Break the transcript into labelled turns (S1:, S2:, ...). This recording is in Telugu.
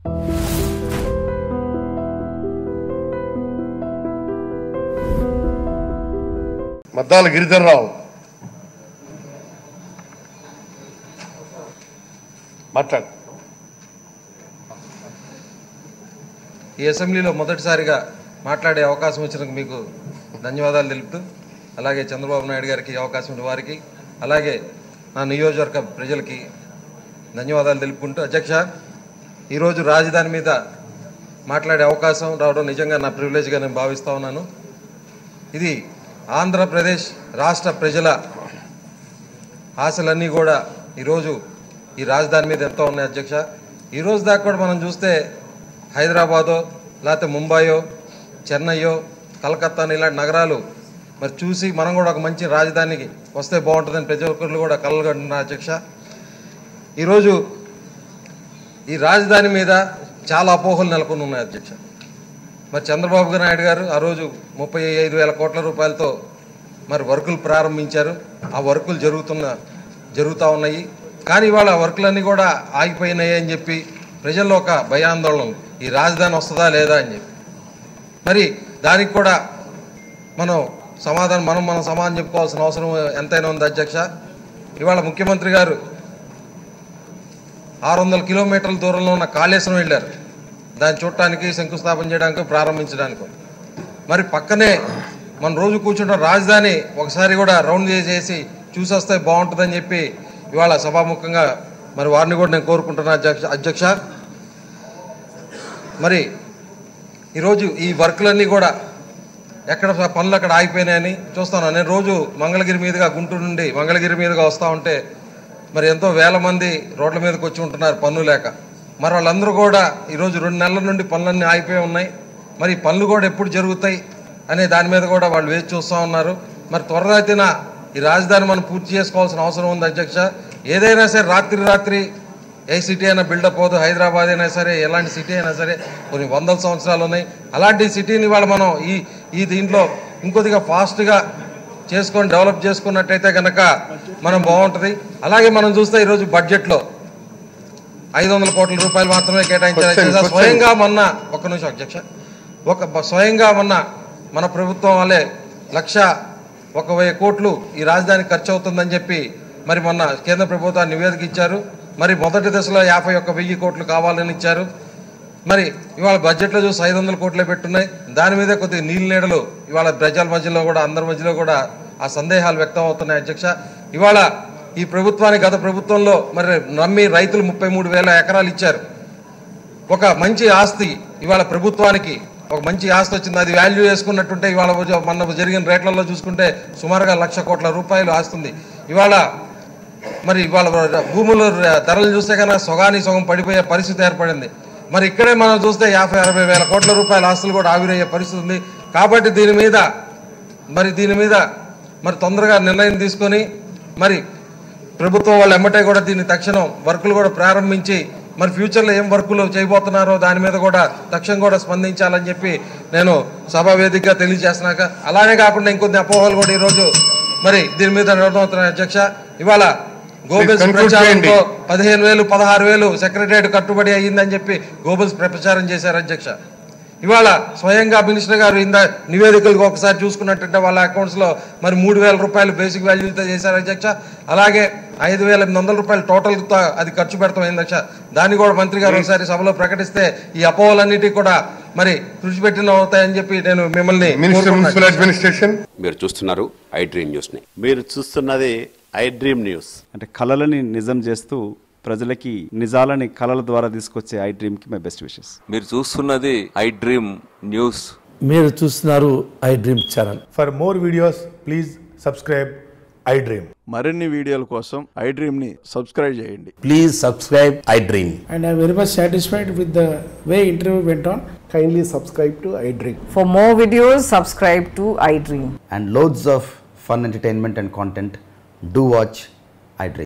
S1: మద్దాల గిరిధర్రావు మాట్లాడు
S2: ఈ అసెంబ్లీలో మొదటిసారిగా మాట్లాడే అవకాశం ఇచ్చినందుకు మీకు ధన్యవాదాలు తెలుపుతూ అలాగే చంద్రబాబు నాయుడు గారికి ఈ అవకాశం ఇచ్చిన వారికి అలాగే నా నియోజకవర్గ ప్రజలకి ధన్యవాదాలు తెలుపుకుంటూ అధ్యక్ష ఈరోజు రాజధాని మీద మాట్లాడే అవకాశం రావడం నిజంగా నా ప్రివిలేజ్గా నేను భావిస్తూ ఉన్నాను ఇది ఆంధ్రప్రదేశ్ రాష్ట్ర ప్రజల ఆశలన్నీ కూడా ఈరోజు ఈ రాజధాని మీద ఎంతో ఉన్నాయి అధ్యక్ష ఈ రోజు దాకా కూడా మనం చూస్తే హైదరాబాదో లేకపోతే ముంబయో చెన్నైయో కలకత్తా ఇలాంటి నగరాలు మరి చూసి మనం కూడా ఒక మంచి రాజధానికి వస్తే బాగుంటుందని ప్రతి ఒక్కరు కూడా కలగంటున్నారు అధ్యక్ష ఈరోజు ఈ రాజధాని మీద చాలా అపోహలు నెలకొని ఉన్నాయి అధ్యక్ష మరి చంద్రబాబు నాయుడు గారు ఆ రోజు ముప్పై ఐదు వేల కోట్ల రూపాయలతో మరి వర్కులు ప్రారంభించారు ఆ వర్కులు జరుగుతున్న జరుగుతూ ఉన్నాయి కానీ ఇవాళ ఆ వర్కులన్నీ కూడా ఆగిపోయినాయి అని చెప్పి ప్రజల్లో ఒక భయాందోళన ఉంది. ఈ రాజధాని వస్తుందా లేదా అని చెప్పి మరి దానికి కూడా మనం సమాధానం మనం మనం సమాధానం చెప్పుకోవాల్సిన అవసరం ఎంతైనా ఉంది అధ్యక్ష ఇవాళ ముఖ్యమంత్రి గారు ఆరు వందల కిలోమీటర్ల దూరంలో ఉన్న కాళేశ్వరం వెళ్ళారు దాన్ని చూడటానికి శంకుస్థాపన చేయడానికి ప్రారంభించడానికి మరి పక్కనే మన రోజు కూర్చుంటున్న రాజధాని ఒకసారి కూడా రౌండ్ చేసేసి చూసి వస్తే బాగుంటుందని చెప్పి ఇవాళ సభాముఖంగా మరి వారిని కూడా నేను కోరుకుంటున్నా అధ్యక్ష అధ్యక్ష మరి ఈరోజు ఈ వర్క్లన్నీ కూడా ఎక్కడ పనులు అక్కడ ఆగిపోయినాయని చూస్తాను నేను రోజు మంగళగిరి మీదుగా గుంటూరు నుండి మంగళగిరి మీదుగా వస్తూ ఉంటే మరి ఎంతో వేల మంది రోడ్ల మీదకి వచ్చి ఉంటున్నారు పన్ను లేక మరి వాళ్ళందరూ కూడా ఈరోజు రెండు నెలల నుండి పనులన్నీ ఆగిపోయి ఉన్నాయి మరి ఈ పనులు కూడా ఎప్పుడు జరుగుతాయి అనే దాని మీద కూడా వాళ్ళు వేచి చూస్తూ ఉన్నారు మరి త్వరగతిన ఈ రాజధాని మనం పూర్తి చేసుకోవాల్సిన అవసరం ఉంది అధ్యక్ష ఏదైనా సరే రాత్రి రాత్రి ఏ సిటీ అయినా బిల్డప్ అవుతుంది హైదరాబాద్ అయినా సరే ఎలాంటి సిటీ అయినా సరే కొన్ని వందల సంవత్సరాలు ఉన్నాయి అలాంటి సిటీని వాళ్ళు మనం ఈ ఈ దీంట్లో ఇంకొద్దిగా ఫాస్ట్గా చేసుకొని డెవలప్ చేసుకున్నట్టయితే కనుక మనం బాగుంటుంది అలాగే మనం చూస్తే ఈరోజు బడ్జెట్లో ఐదు వందల కోట్ల రూపాయలు మాత్రమే కేటాయించారు
S1: Question,
S2: అధ్యక్ష.
S1: question.
S2: స్వయంగా మొన్న ఒక్క నిమిషం అధ్యక్ష ఒక బ- స్వయంగా మొన్న మన ప్రభుత్వం వాళ్ళే లక్ష ఒక వెయ్యి కోట్లు ఈ రాజధానికి ఖర్చు అవుతుందని చెప్పి మరి మొన్న కేంద్ర ప్రభుత్వాన్ని నివేదిక ఇచ్చారు మరి మొదటి దశలో యాభై ఒక్క వెయ్యి కోట్లు కావాలని ఇచ్చారు మరి ఇవాళ బడ్జెట్లో చూసి ఐదు వందల కోట్లే పెట్టున్నాయి దాని మీదే కొద్దిగా నీళ్ళు నీడలు ఇవాళ ప్రజల మధ్యలో కూడా అందరి మధ్యలో కూడా ఆ సందేహాలు వ్యక్తం అవుతున్నాయి అధ్యక్ష ఇవాళ ఈ ప్రభుత్వానికి గత ప్రభుత్వంలో మరి నమ్మి రైతులు ముప్పై మూడు వేల ఎకరాలు ఇచ్చారు ఒక మంచి ఆస్తి ఇవాళ ప్రభుత్వానికి ఒక మంచి ఆస్తి వచ్చింది అది వాల్యూ వేసుకున్నట్టుంటే ఇవాళ ఉజ- మొన్న జరిగిన రేట్లలో చూసుకుంటే సుమారుగా లక్ష కోట్ల రూపాయలు ఆస్తుంది ఇవాళ మరి ఇవాళ భూముల ధరలు చూస్తే కనుక సొగాని సొగం పడిపోయే పరిస్థితి ఏర్పడింది మరి ఇక్కడే మనం చూస్తే యాభై అరవై వేల కోట్ల రూపాయల ఆస్తులు కూడా ఆవిరయ్యే పరిస్థితి ఉంది కాబట్టి దీని మీద మరి దీని మీద మరి తొందరగా నిర్ణయం తీసుకొని మరి ప్రభుత్వం వాళ్ళు ఎమ్మటే కూడా దీన్ని తక్షణం వర్కులు కూడా ప్రారంభించి మరి ఫ్యూచర్లో ఏం వర్కులు చేయబోతున్నారో దాని మీద కూడా తక్షణం కూడా స్పందించాలని చెప్పి నేను సభా వేదికగా తెలియజేస్తున్నాక అలానే కాకుండా ఇంకొన్ని అపోహలు కూడా ఈరోజు మరి దీని మీద నడుమవుతున్నాయి అధ్యక్ష ఇవాళ గోబెల్స్
S1: conclude
S2: ప్రచారంతో
S1: చేయండి.
S2: పదిహేను వేలు పదహారు వేలు సెక్రటరియట్ కట్టుబడి అయ్యిందని చెప్పి గోబెల్స్ ప్రచారం చేశారు అధ్యక్ష ఇవాళ స్వయంగా మినిస్టర్ గారు ఇందా నివేదికలకు ఒకసారి చూసుకున్నట్టంటే వాళ్ళ అకౌంట్స్ లో మరి మూడు వేల రూపాయలు బేసిక్ వాల్యూతో చేశారు అధ్యక్ష అలాగే ఐదు వేల ఎనిమిది వందల రూపాయలు టోటల్ తో అది ఖర్చు పెడతాం అధ్యక్ష దాన్ని కూడా మంత్రి గారు ఒకసారి సభలో ప్రకటిస్తే ఈ అపోహలన్నిటికీ కూడా మరి కృషి పెట్టిన అవుతాయని చెప్పి నేను మిమ్మల్ని
S1: మినిస్టర్
S2: కోరుకుంటున్నాను.
S1: మున్సిపల్ అడ్మినిస్ట్రేషన్
S3: మీరు చూస్తున్నారు ఐ డ్రీమ్ న్యూస్ని
S4: మీరు చూస్తున్నది ఐ డ్రీమ్ న్యూస్
S5: అంటే కళలని నిజం చేస్తూ ప్రజలకి నిజాలని కళల ద్వారా తీసుకొచ్చే ఐ డ్రీమ్కి మై బెస్ట్ విషెస్
S6: మీరు చూస్తున్నది ఐ డ్రీమ్ న్యూస్
S7: మీరు చూస్తున్నారు iDream channel
S8: For more videos, please subscribe iDream.
S4: మరిన్ని వీడియోల కోసం ఐ డ్రీమ్ని సబ్స్క్రైబ్ చేయండి
S7: please subscribe iDream
S9: and I'm very much satisfied with the way interview went on.
S8: Kindly subscribe to iDream.
S10: For more videos, subscribe to iDream.
S11: and loads of fun entertainment and content, do watch iDream.